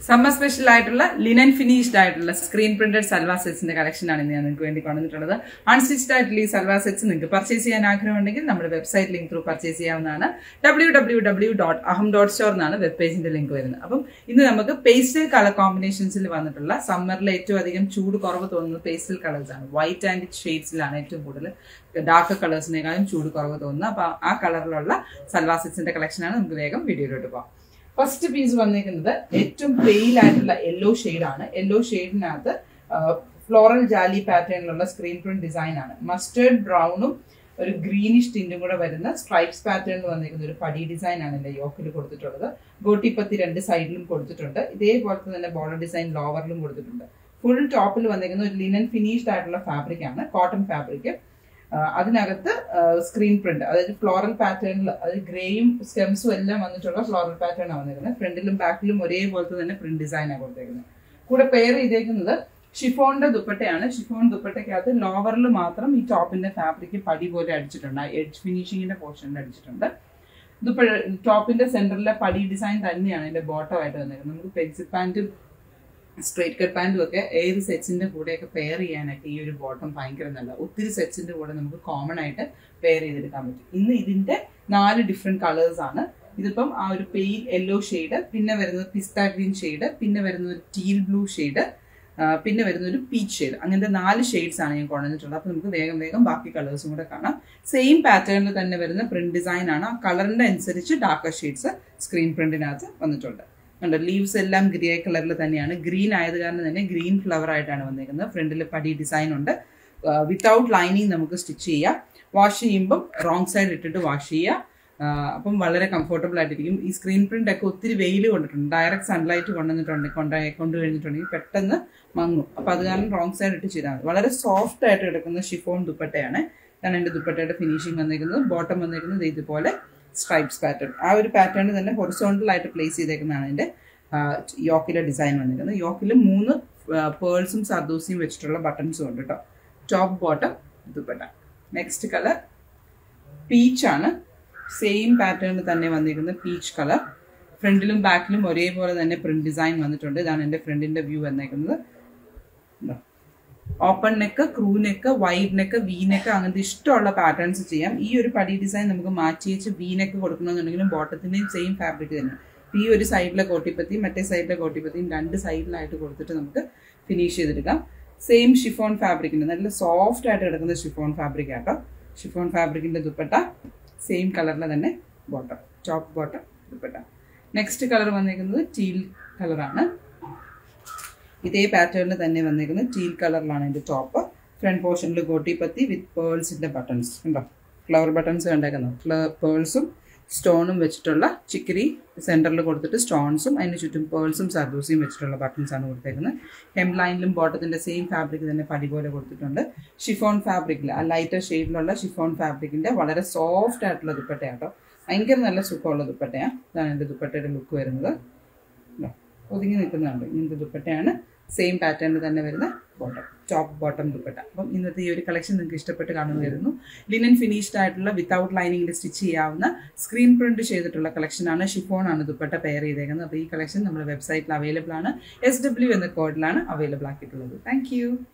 summer special ആയിട്ടുള്ള linen finished ആയിട്ടുള്ള screen printed salwar സെറ്റ്സിന്റെ കളക്ഷൻ ആണ് ഇന്ന് ഞാൻ നിങ്ങൾക്ക് വേണ്ടി കൊണ്ടുവന്നിട്ടുള്ളത് അൺസ്റ്റിച്ച്ഡ് ആയിട്ടുള്ള ഈ സൽവാർ സെറ്റ്സ് നിങ്ങൾക്ക് പർച്ചേസ് ചെയ്യാൻ ആഗ്രഹമുണ്ടെങ്കിൽ നമ്മുടെ വെബ്സൈറ്റ് ലിങ്ക് ത്രൂ പർച്ചേസ് ചെയ്യാവുന്നതാണ് W W W dot Aham dot store എന്നാണ് വെബ് പേജിന്റെ ലിങ്ക് വരുന്നത് അപ്പം ഇന്ന് നമുക്ക് പേസ്റ്റൽ കളർ കോമ്പിനേഷൻസിൽ വന്നിട്ടുള്ള സമ്മറിൽ ഏറ്റവും അധികം ചൂട് കുറവ് തോന്നുന്നത് പേസ്റ്റൽ കളേഴ്സ് ആണ് വൈറ്റ് ആൻഡ് ഷെയ്ഡ്സിലാണ് ഏറ്റവും കൂടുതൽ ഡാർക്ക് കളേഴ്സിനേക്കാളും ചൂട് കുറവ് തോന്നുന്നത് അപ്പൊ ആ കളറിലുള്ള സൽവാർ സെറ്റ്സിന്റെ കളക്ഷനാണ് നമുക്ക് വേഗം വീഡിയോയിലോട്ട് പോകാം ഫസ്റ്റ് പീസ് വന്നിരിക്കുന്നത് ഏറ്റവും പെയിൽ ആയിട്ടുള്ള യെല്ലോ ആണ് യെല്ലോ ഷെയ്ഡിനകത്ത് ഫ്ലോറൽ ജാലി പാറ്റേണിലുള്ള സ്ക്രീൻ പ്രിന്റ് ഡിസൈൻ ആണ് മസ്റ്റേർഡ് ബ്രൗണും ഒരു ഗ്രീനിഷ് ടിൻറ്റും കൂടെ വരുന്ന സ്ട്രൈപ്സ് പാറ്റേണിൽ വന്നിരിക്കുന്ന ഒരു പടി ഡിസൈൻ ആണ് എൻ്റെ യോക്കിൽ കൊടുത്തിട്ടുള്ളത് ഗോട്ടിപ്പത്തി രണ്ട് സൈഡിലും കൊടുത്തിട്ടുണ്ട് ഇതേപോലത്തെ തന്നെ ബോർഡർ ഡിസൈൻ ലോവറിലും കൊടുത്തിട്ടുണ്ട് ഫുൾ ടോപ്പിൽ വന്നിരിക്കുന്ന ഒരു ലിനൻ ഫിനിഷ്ഡ് ആയിട്ടുള്ള ഫാബ്രിക് ആണ് കോട്ടൺ ഫാബ്രിക് അതിനകത്ത് സ്ക്രീൻ പ്രിന്റ് അതായത് ഫ്ലോറൽ പാറ്റേണിൽ അതായത് ഗ്രേയും സ്റ്റെംസും എല്ലാം വന്നിട്ടുള്ള ഫ്ലോറൽ പാറ്റേൺ ആണ് വന്നിരിക്കുന്നത് ഫ്രണ്ടിലും ബാക്കിലും ഒരേപോലത്തെ തന്നെ പ്രിന്റ് ഡിസൈനാണ് കൊടുത്തേക്കുന്നത് കൂടെ പെയർ ചെയ്തേക്കുന്നത് ഷിഫോണിന്റെ ദുപ്പട്ടയാണ് ഷിഫോൺ ദുപ്പട്ടയ്ക്കകത്ത് ലോവറിൽ മാത്രം ഈ ടോപ്പിന്റെ ഫാബ്രിക് പടി പോലെ അടിച്ചിട്ടുണ്ട് എഡ്ജ് ഫിനിഷിങ്ങിന്റെ പോർഷനിൽ അടിച്ചിട്ടുണ്ട് ദുപ്പട്ട ടോപ്പിന്റെ സെന്ററിലെ പടി ഡിസൈൻ തന്നെയാണ് ഇതിന്റെ ബോട്ടം ആയിട്ട് വന്നിരിക്കുന്നത് നമുക്ക് പെൻസിൽ പാന്റും സ്ട്രേറ്റ് കട്ട് പാൻറ്റും ഒക്കെ ഏത് സെറ്റ്സിന്റെ കൂടെയൊക്കെ പെയർ ചെയ്യാനൊക്കെ ഈ ഒരു ബോട്ടം ഭയങ്കര നല്ല ഒത്തിരി സെറ്റ്സിന്റെ കൂടെ നമുക്ക് കോമൺ ആയിട്ട് പെയർ ചെയ്തെടുക്കാൻ പറ്റും ഇന്ന് ഇതിന്റെ നാല് ഡിഫറെന്റ് കളേഴ്സ് ആണ് ഇതിപ്പം ആ ഒരു പെയിൽ യെല്ലോ ഷെയ്ഡ് പിന്നെ വരുന്നത് പിസ്ത ഗ്രീൻ ഷെയ്ഡ് പിന്നെ വരുന്നത് ഒരു ടീൽ ബ്ലൂ ഷെയ്ഡ് പിന്നെ വരുന്ന ഒരു പീച്ച് ഷെയ്ഡ് അങ്ങനത്തെ നാല് ഷെയ്ഡ്സ് ആണ് ഞാൻ കൊണ്ടുവന്നിട്ടുള്ളത് അപ്പോൾ നമുക്ക് വേഗം വേഗം ബാക്കി കളേഴ്സും കൂടെ കാണാം സെയിം പാറ്റേണിൽ തന്നെ വരുന്ന പ്രിന്റ് ഡിസൈൻ ആണ് ആ കളറിന്റെ അനുസരിച്ച് ഡാർക്കർ ഷെയ്ഡ്സ് സ്ക്രീൻ പ്രിന്റിനകത്ത് വന്നിട്ടുണ്ട് ഉണ്ട് ലീവ്സ് എല്ലാം ഗ്രേ കളറിൽ തന്നെയാണ് ഗ്രീൻ ആയത് കാരണം തന്നെ ഗ്രീൻ ഫ്ലവർ ആയിട്ടാണ് വന്നിരിക്കുന്നത് ഫ്രണ്ടിൽ പടി ഡിസൈൻ ഉണ്ട് വിത്തൗട്ട് ലൈനിങ് നമുക്ക് സ്റ്റിച്ച് ചെയ്യാം വാഷ് ചെയ്യുമ്പം റോങ് സൈഡ് ഇട്ടിട്ട് വാഷ് ചെയ്യുക അപ്പം വളരെ കംഫർട്ടബിൾ ആയിട്ടിരിക്കും ഈ സ്ക്രീൻ പ്രിന്റ് ഒക്കെ ഒത്തിരി വെയിൽ കൊണ്ടിട്ടുണ്ട് ഡയറക്റ്റ് സൺലൈറ്റ് കൊണ്ടുവന്നിട്ടുണ്ട് കൊണ്ട് കൊണ്ടു കഴിഞ്ഞിട്ടുണ്ടെങ്കിൽ പെട്ടെന്ന് മങ്ങും അപ്പം അത് കാരണം റോങ് സൈഡ് ഇട്ട് ചെയ്താൽ മതി വളരെ സോഫ്റ്റ് ആയിട്ട് കിടക്കുന്ന ഷിഫോൺ ദുപ്പട്ടയാണ് ഇതാണ് എൻ്റെ ദുപ്പട്ടയുടെ ഫിനിഷിങ് വന്നിരിക്കുന്നത് ബോട്ടം വന്നിരിക്കുന്നത് ഇതുപോലെ സ്ട്രൈപ്സ് പാറ്റേൺ ആ ഒരു പാറ്റേൺ തന്നെ ഹൊറിസോണ്ടൽ ആയിട്ട് പ്ലേസ് ചെയ്തേക്കുന്നതാണ് എൻ്റെ യോക്കിലെ ഡിസൈൻ വന്നിരിക്കുന്നത് യോക്കിൽ മൂന്ന് പേൾസും സർദൂസിയും വെച്ചിട്ടുള്ള ബട്ടൺസും ഉണ്ട് കേട്ടോ top bottom dupatta next colour പീച്ചാണ് സെയിം പാറ്റേണിൽ തന്നെ വന്നിരിക്കുന്ന പീച്ച് കളർ ഫ്രണ്ടിലും ബാക്കിലും ഒരേപോലെ തന്നെ പ്രിന്റ് ഡിസൈൻ വന്നിട്ടുണ്ട് ഇതാണ് എൻ്റെ ഫ്രണ്ടിന്റെ വ്യൂ വന്നേക്കുന്നത് open neck crew neck wide neck V neck അങ്ങനത്തെ ഇഷ്ടമുള്ള പാറ്റേൺസ് ചെയ്യാം ഈ ഒരു പടി ഡിസൈൻ നമുക്ക് മാറ്റി വെച്ച് വി നെക്ക് കൊടുക്കണമെന്നുണ്ടെങ്കിലും ബോട്ടത്തിന്റെയും സെയിം ഫാബ്രിക് തന്നെ ഈ ഒരു സൈഡിലെ കോട്ടിപ്പത്തിയും മറ്റേ സൈഡിലെ കോട്ടിപ്പത്തിയും രണ്ട് സൈഡിലായിട്ട് കൊടുത്തിട്ട് നമുക്ക് ഫിനിഷ് ചെയ്തെടുക്കാം സെയിം ഷിഫോൺ ഫാബ്രിക്കിന്റെ നല്ല സോഫ്റ്റ് ആയിട്ട് കിടക്കുന്ന ഷിഫോൺ ഫാബ്രിക് ആട്ടോ ഷിഫോൺ ഫാബ്രിക്കിന്റെ ദുപ്പട്ട സെയിം കളറിലെ തന്നെ bottom top bottom dupatta next colour വന്നിരിക്കുന്നത് ടീൽ കളറാണ് ഇതേ പാറ്റേണിൽ തന്നെ വന്നിരിക്കുന്നത് ടീൽ കളറിലാണ് ഇതിന്റെ ടോപ്പ് ഫ്രണ്ട് പോർഷനിൽ ഗോട്ടിപ്പത്തി വിത്ത് പേൾസിന്റെ ബട്ടൺസ് ഉണ്ടോ ഫ്ലവർ ബട്ടൺസ് കണ്ടേക്കുന്നത് പേൾസും സ്റ്റോണും വെച്ചിട്ടുള്ള ചിക്കിരി സെന്ററിൽ കൊടുത്തിട്ട് സ്റ്റോൺസും അതിന് ചുറ്റും പേൾസും സർദൂസിയും വെച്ചിട്ടുള്ള ബട്ടൺസ് ആണ് കൊടുത്തേക്കുന്നത് ഹെം ലൈനിലും ബോട്ടത്തിന്റെ സെയിം ഫാബ്രിക് തന്നെ പടി പോലെ കൊടുത്തിട്ടുണ്ട് ഷിഫോൺ ഫാബ്രിക്കിൽ ആ ലൈറ്റർ ഷെയ്ഡിലുള്ള ഷിഫോൺ ഫാബ്രിക്കിന്റെ വളരെ സോഫ്റ്റ് ആയിട്ടുള്ള ദുപ്പട്ടയാട്ടോ ഭയങ്കര നല്ല സുഖമുള്ള ദുപ്പട്ടയാണ് ഇതാണ് എൻ്റെ ദുപ്പട്ടയുടെ ലുക്ക് വരുന്നത് ഒതുങ്ങി നിൽക്കുന്നുണ്ട് ഇങ്ങനത്തെ ദുപ്പട്ടയാണ് സെയിം പാറ്റേണിൽ തന്നെ വരുന്ന ബോട്ടം ടോപ്പ് ബോട്ടം ദുപ്പട്ട അപ്പം ഇന്നത്തെ ഈ ഒരു കളക്ഷൻ നിങ്ങൾക്ക് ഇഷ്ടപ്പെട്ട് കാണുമായിരുന്നു ലിനൻ ഫിനിഷ്ഡ് ആയിട്ടുള്ള വിത്തൗട്ട് ലൈനിങ്ങിൽ സ്റ്റിച്ച് ചെയ്യാവുന്ന സ്ക്രീൻ പ്രിന്റ് ചെയ്തിട്ടുള്ള കളക്ഷനാണ് ഷിഫോൺ ആണ് ദുപ്പട്ട പെയർ ചെയ്തേക്കുന്നത് അപ്പോൾ ഈ കളക്ഷൻ നമ്മുടെ വെബ്സൈറ്റിൽ അവൈലബിൾ ആണ് എസ് ഡബ്ല്യു എന്ന കോഡിലാണ് അവൈലബിൾ ആക്കിയിട്ടുള്ളത് താങ്ക്